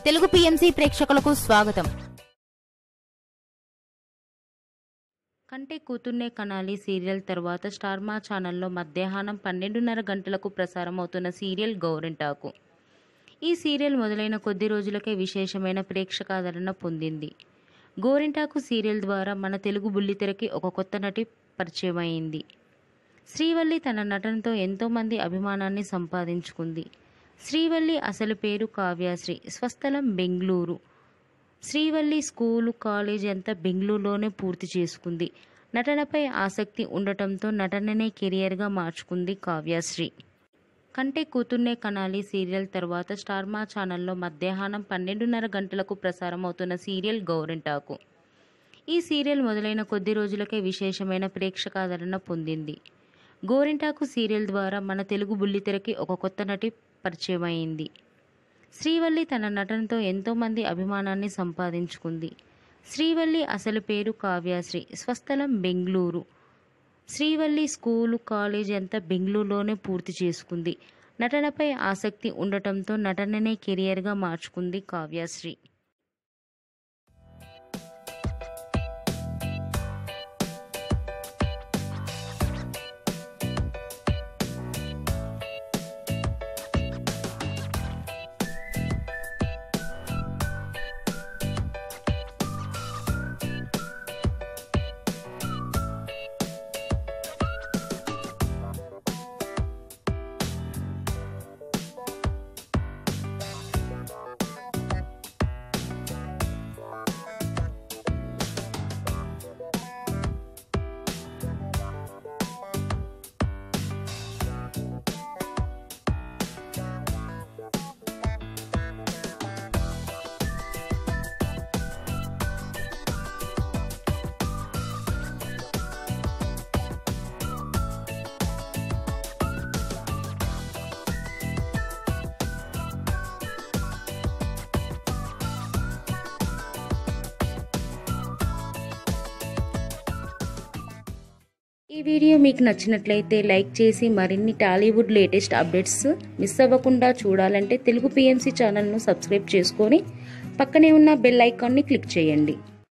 Telugu PMC ప్రేక్షకులకు స్వాగతం కంటే కూతుర్నే కనాలి సీరియల్ తర్వాత స్టార్ మా ఛానల్లో మధ్యాహ్నం పన్నెండున్నర గంటలకు ప్రసారం అవుతున్న సీరియల్ గౌరింటాకు ఈ సీరియల్ మొదలైన కొద్ది రోజులకే విశేషమైన ప్రేక్షకాదరణ పొందింది గోరింటాకు సీరియల్ ద్వారా మన తెలుగు బుల్లితెరకి ఒక కొత్త నటి పరిచయం అయింది శ్రీవల్లి తన నటనతో ఎంతోమంది అభిమానాన్ని సంపాదించుకుంది శ్రీవల్లి అసలు పేరు కావ్యశ్రీ స్వస్థలం బెంగళూరు శ్రీవల్లి స్కూలు కాలేజ్ అంతా బెంగళూరులోనే పూర్తి చేసుకుంది నటనపై ఆసక్తి ఉండటంతో నటననే కెరియర్గా మార్చుకుంది కావ్యశ్రీ కంటే కూతుర్నే కనాలి సీరియల్ తర్వాత స్టార్ మా ఛానల్లో మధ్యాహ్నం పన్నెండున్నర గంటలకు ప్రసారం అవుతున్న సీరియల్ గౌరింటాకు ఈ సీరియల్ మొదలైన కొద్ది రోజులకే విశేషమైన ప్రేక్షకాదరణ పొందింది గోరింటాకు సీరియల్ ద్వారా మన తెలుగు బుల్లితెరకి ఒక కొత్త నటి పరిచయం అయింది శ్రీవల్లి తన నటనతో ఎంతోమంది అభిమానాన్ని సంపాదించుకుంది శ్రీవల్లి అసలు పేరు కావ్యశ్రీ స్వస్థలం బెంగళూరు శ్రీవల్లి స్కూలు కాలేజ్ అంతా బెంగళూరులోనే పూర్తి చేసుకుంది నటనపై ఆసక్తి ఉండటంతో నటననే కెరియర్గా మార్చుకుంది కావ్యశ్రీ ఈ వీడియో మీకు నచ్చినట్లయితే లైక్ చేసి మరిన్ని టాలీవుడ్ లేటెస్ట్ అప్డేట్స్ మిస్ అవ్వకుండా చూడాలంటే తెలుగు పిఎంసి ఛానల్ను సబ్స్క్రైబ్ చేసుకొని పక్కనే ఉన్న బెల్ ఐకాన్ని క్లిక్ చేయండి